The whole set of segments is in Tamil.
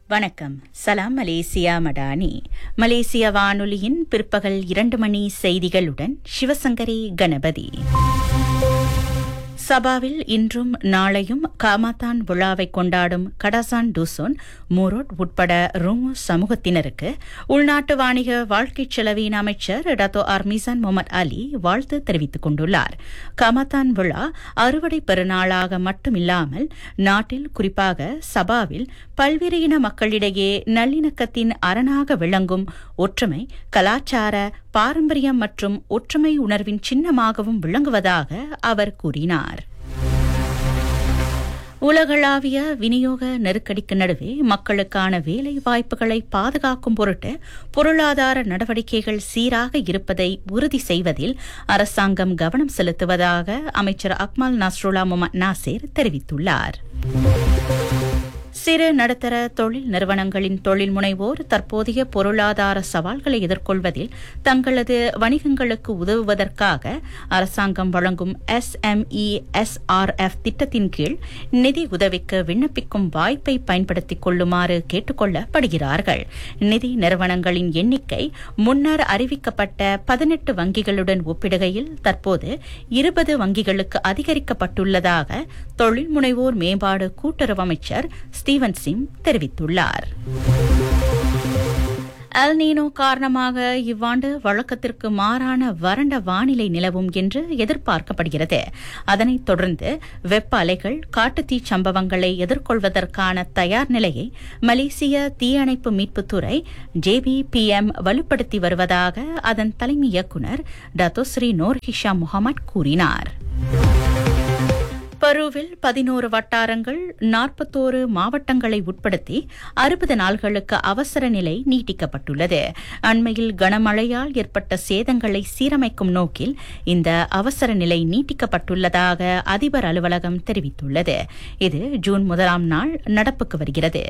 வணக்கம் சலாம் மலேசியா மடானி மலேசிய வானொலியின் பிற்பகல் இரண்டு மணி செய்திகளுடன் சிவசங்கரி கணபதி சபாவில் இன்றும் நாளையும் காமாத்தான் விழாவை கொண்டாடும் கடாசான் டூசோன் மூரோட் உட்பட ரோமோ சமூகத்தினருக்கு உள்நாட்டு வாணிக வாழ்க்கைச் செலவின் அமைச்சர் டத்தோ அர்மிசான் முகமது அலி வாழ்த்து தெரிவித்துக் கொண்டுள்ளார் காமாத்தான் விழா அறுவடை பெருநாளாக மட்டுமில்லாமல் நாட்டில் குறிப்பாக சபாவில் பல்வேறு இன மக்களிடையே நல்லிணக்கத்தின் அரணாக விளங்கும் ஒற்றுமை கலாச்சார பாரம்பரியம் மற்றும் ஒற்றுமை உணர்வின் சின்னமாகவும் விளங்குவதாக அவர் கூறினார் உலகளாவிய விநியோக நெருக்கடிக்கு நடுவே மக்களுக்கான வேலை வாய்ப்புகளை பாதுகாக்கும் பொருட்டு பொருளாதார நடவடிக்கைகள் சீராக இருப்பதை உறுதி செய்வதில் அரசாங்கம் கவனம் செலுத்துவதாக அமைச்சர் அக்மல் நஸ்ருல்லா முகமது நாசேர் தெரிவித்துள்ளார் சிறு நடுத்தர தொழில் நிறுவனங்களின் தொழில் முனைவோர் தற்போதைய பொருளாதார சவால்களை எதிர்கொள்வதில் தங்களது வணிகங்களுக்கு உதவுவதற்காக அரசாங்கம் வழங்கும் எஸ்எம்இ எஸ்ஆர்எஃப் திட்டத்தின் கீழ் நிதி உதவிக்கு விண்ணப்பிக்கும் வாய்ப்பை பயன்படுத்திக் கொள்ளுமாறு கேட்டுக் கொள்ளப்படுகிறார்கள் நிதி நிறுவனங்களின் எண்ணிக்கை முன்னர் அறிவிக்கப்பட்ட பதினெட்டு வங்கிகளுடன் ஒப்பிடுகையில் தற்போது இருபது வங்கிகளுக்கு அதிகரிக்கப்பட்டுள்ளதாக தொழில் முனைவோர் மேம்பாடு கூட்டுறவு அமைச்சர் ஸ்டீவன் சிம் தெரிவித்துள்ளார் அல்நீனோ காரணமாக இவ்வாண்டு வழக்கத்திற்கு மாறான வறண்ட வானிலை நிலவும் என்று எதிர்பார்க்கப்படுகிறது அதனைத் தொடர்ந்து வெப்ப அலைகள் காட்டுத்தீ சம்பவங்களை எதிர்கொள்வதற்கான தயார் நிலையை மலேசிய தீயணைப்பு மீட்புத்துறை ஜேபிபிஎம் வலுப்படுத்தி வருவதாக அதன் தலைமை இயக்குநர் டத்தோஸ்ரீ நோர் ஹிஷா முகமது கூறினார் பருவில் பதினோரு வட்டாரங்கள் நாற்பத்தோரு மாவட்டங்களை உட்படுத்தி அறுபது நாள்களுக்கு அவசர நிலை நீட்டிக்கப்பட்டுள்ளது அண்மையில் கனமழையால் ஏற்பட்ட சேதங்களை சீரமைக்கும் நோக்கில் இந்த அவசர நிலை நீட்டிக்கப்பட்டுள்ளதாக அதிபர் அலுவலகம் தெரிவித்துள்ளது இது ஜூன் முதலாம் நாள் நடப்புக்கு வருகிறது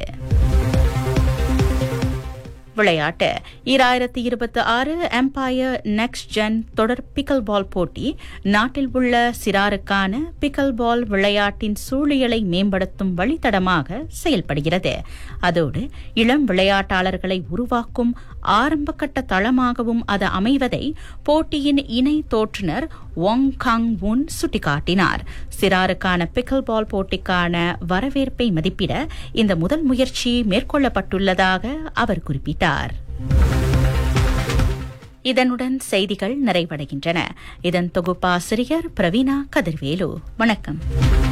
விளையாட்டு இராயிரத்தி இருபத்தி ஆறு எம்பயர் நெக்ஸ்ட் ஜென் தொடர் பிக்கல் பால் போட்டி நாட்டில் உள்ள சிறாருக்கான பிக்கல் பால் விளையாட்டின் சூழியலை மேம்படுத்தும் வழித்தடமாக செயல்படுகிறது அதோடு இளம் விளையாட்டாளர்களை உருவாக்கும் ஆரம்பகட்ட தளமாகவும் அது அமைவதை போட்டியின் இணை தோற்றுநர் ஒங் காங் உன் சுட்டிக்காட்டினார் சிறாருக்கான பிக்கல் பால் போட்டிக்கான வரவேற்பை மதிப்பிட இந்த முதல் முயற்சி மேற்கொள்ளப்பட்டுள்ளதாக அவர் குறிப்பிட்டார் இதனுடன் செய்திகள் நிறைவடைகின்றன இதன் தொகுப்பாசிரியர் பிரவீனா கதிர்வேலு வணக்கம்